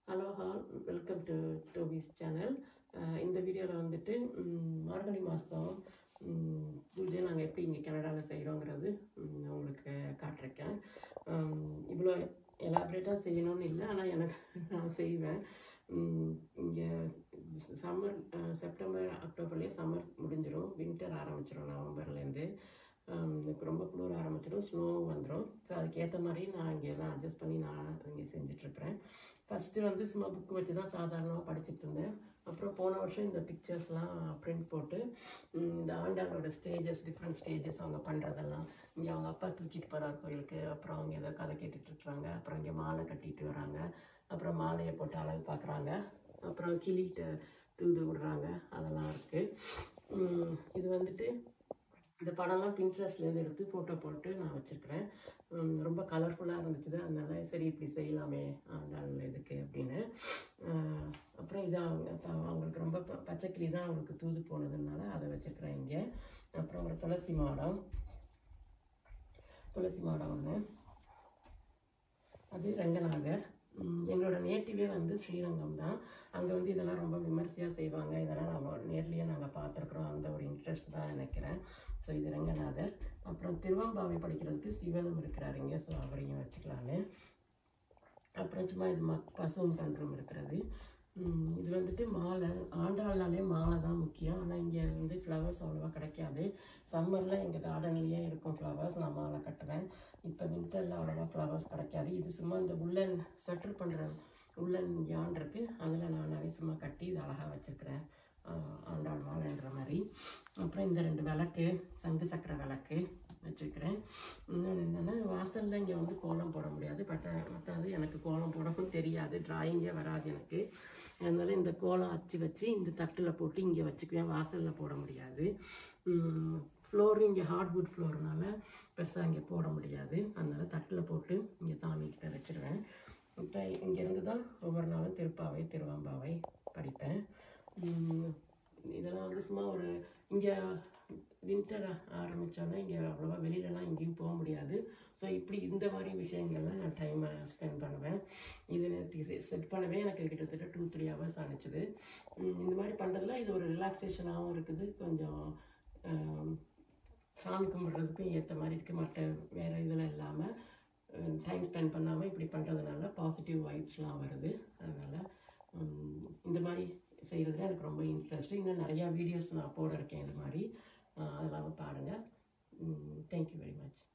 hello all welcome to டோபிஸ் channel இந்த வீடியோவில் வந்துட்டு ம், மார்கழி மாதம் பூஜை நாங்கள் எப்படி இங்கே கனடாவில் செய்கிறோங்கிறது ம், உங்களுக்கு காட்டிருக்கேன் ம், இவ்வளோ எலாபரேட்டாக செய்யணும்னு இல்லை ஆனால் எனக்கு நான் செய்வேன் இங்கே சம்மர் செப்டம்பர் அக்டோபர்லேயே சம்மர் முடிஞ்சிடும் வின்டர் ஆரம்பிச்சிடும் நவம்பர்லேருந்து இப்போ ரொம்ப குளிர் ஆரம்பிச்சிடும் ஸ்னோவும் வந்துடும் ஸோ அதுக்கேற்ற மாதிரி நான் இங்கே எல்லாம் அட்ஜஸ்ட் பண்ணி நான் இங்கே செஞ்சிட்ருப்பேன் ஃபஸ்ட்டு வந்து சும்மா புக்கு வச்சு தான் சாதாரணமாக படிச்சுட்டு இருந்தேன் அப்புறம் போன வருஷம் இந்த பிக்சர்ஸ்லாம் பிரிண்ட் போட்டு ம், இந்த ஆண்டாளோட ஸ்டேஜஸ் டிஃப்ரெண்ட் ஸ்டேஜஸ் அவங்க பண்ணுறதெல்லாம் இங்கே அவங்க அப்பா தூக்கிட்டு போகிறார் கோயிலுக்கு அப்புறம் அவங்க ஏதோ கதை கேட்டுட்டு இருக்காங்க அப்புறம் இங்கே மாலை கட்டிட்டு வராங்க அப்புறம் மாலையை போட்டு அழகு பார்க்குறாங்க அப்புறம் கிளிகிட்ட தூது விடுறாங்க அதெல்லாம் இருக்குது இது வந்துட்டு இந்த படம்லாம் பின்ட்ரெஸ்ட்லேருந்து எடுத்து ஃபோட்டோ போட்டு நான் வச்சுருக்கிறேன் ரொம்ப கலர்ஃபுல்லாக இருந்துச்சு அதனால சரி இப்படி செய்யலாமே ஆண்டாள் இதுக்கு அப்படின்னு உம், அப்புறம் இது அவங்க அப்ப அவங்களுக்கு ரொம்ப ப- பச்சைக்கிளி தான் அவங்களுக்கு தூது போனதுனால அதை வச்சுருக்கிறேன் இங்கே அப்புறம் ஒரு துளசி மாடம் துளசி மாடம் ஒன்று அது ரங்கநாதர் உம், எங்களோட நேட்டிவே வந்து ஸ்ரீரங்கம் தான் அங்கே வந்து இதெல்லாம் ரொம்ப விமர்சையாக செய்வாங்க இதெல்லாம் நம்ம நேர்லேயே நாங்கள் பார்த்துருக்குறோம் அந்த ஒரு இன்ட்ரெஸ்ட் தான் நினைக்கிறேன் ஸோ இது ரங்கநாதர் அப்புறம் திருவம்பாவை படிக்கிறதுக்கு சிவனும் இருக்கிறாரு இங்கே ஸோ அவரையும் வச்சுக்கலான்னு அப்புறம் சும்மா இது ம பசுவும் கன்றும் இருக்கிறது உம், இது வந்துட்டு மாலை ஆண்டாள்னாலே மாலை தான் முக்கியம் ஆனால் இங்கே வந்து ஃப்ளவர்ஸ் அவ்வளோவா கிடைக்காது சம்மரில் எங்கள் கார்டன்லேயே இருக்கும் ஃப்ளவர்ஸ் நான் மாலை கட்டுறேன் இப்போ வின்டரில் அவ்வளோவா ஃப்ளவர்ஸ் கிடைக்காது இது சும்மா இந்த உள்ளன் ஸ்வெட்டர் பண்ணுற உள்ளன் யான் இருக்குது அதில் நான் நிறைய சும்மா கட்டி இது அழகாக வச்சுருக்கிறேன் ஆண்டாள் மாலைன்ற மாதிரி அப்புறம் இந்த ரெண்டு விளக்கு சங்கு சக்கரை விளக்கு வச்சுருக்கிறேன் இன்னொன்று என்னென்னா வாசலில் இங்கே வந்து கோலம் போட முடியாது பட் மற்றது எனக்கு கோலம் போடவும் தெரியாது டிராயிங்கே வராது எனக்கு அதனால இந்த கோலம் அச்சு வச்சு இந்த தட்டில் போட்டு இங்கே வச்சுக்குவேன் வாசலில் போட முடியாது ஃப்ளோர் இங்கே ஹார்ட்வுட் ஃப்ளோர்னால பெருசாக இங்கே போட முடியாது அதனால தட்டில் போட்டு இங்கே சாமிக்கிட்ட வச்சிருவேன் இப்போ இங்கேருந்து தான் ஒவ்வொரு நாளும் திருப்பாவை திருவம்பாவை படிப்பேன் உம், இதெல்லாம் வந்து சும்மா ஒரு இங்கே வின்டர் ஆரம்பித்தோன்னா இங்கே அவ்வளோவா வெளியிலலாம் எங்கேயும் போக முடியாது ஸோ இப்படி இந்த மாதிரி விஷயங்கள்லாம் நான் டைமை ஸ்பெண்ட் பண்ணுவேன் இது செட் பண்ணவே எனக்கு கிட்டத்தட்ட டூ த்ரீ ஹவர்ஸ் ஆனிச்சுது உம், இந்த மாதிரி பண்ணுறதுல இது ஒரு ரிலாக்ஸேஷனாகவும் இருக்குது கொஞ்சம் ஆம், சாமி கும்பிட்றதுக்கும் ஏற்ற மாதிரி இருக்குது மற்ற வேறு இதில் இல்லாமல் டைம் ஸ்பெண்ட் பண்ணாமல் இப்படி பண்ணுறதுனால பாசிட்டிவ் வைப்ஸ்லாம் வருது அதனால் இந்த மாதிரி செய்கிறதுல எனக்கு ரொம்ப இன்ட்ரெஸ்ட் இன்னும் நிறையா வீடியோஸ் நான் போட இருக்கேன் இது மாதிரி அஹ் அதெல்லாம் பாருங்கள் தேங்க்யூ வெரி மச்